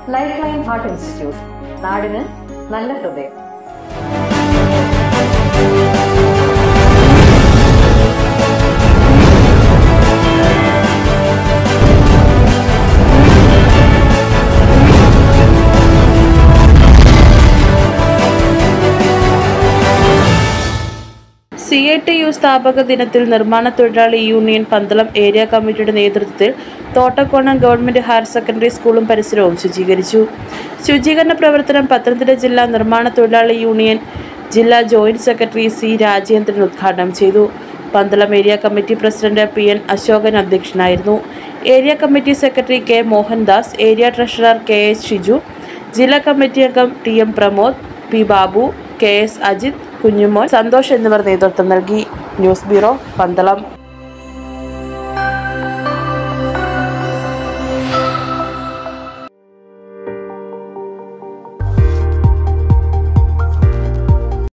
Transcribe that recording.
life line heart institute നാടിന് നല്ല ഹൃദയം സി ഐ ടി യു സ്ഥാപക ദിനത്തിൽ നിർമ്മാണ തൊഴിലാളി യൂണിയൻ പന്തളം ഏരിയ കമ്മിറ്റിയുടെ നേതൃത്വത്തിൽ തോട്ടക്കോണം ഗവൺമെന്റ് ഹയർ സെക്കൻഡറി സ്കൂളും പരിസരവും ശുചീകരിച്ചു ശുചീകരണ പ്രവർത്തനം പത്തനംതിട്ട ജില്ലാ നിർമ്മാണ തൊഴിലാളി യൂണിയൻ ജില്ലാ ജോയിന്റ് സെക്രട്ടറി സി രാജേന്ദ്രൻ ഉദ്ഘാടനം ചെയ്തു Pandalam area committee president P N Ashokan അധ്യക്ഷനായിരുന്നു area committee secretary K Mohandas area treasurer K S Shiju ജില്ലാ കമ്മിറ്റി അംഗം T M Pramod P Babu K S Ajith Kunjumon Santhosh എന്നിവർ നേതൃത്വം നൽകി ന്യൂസ് ബ്യൂറോ പന്തളം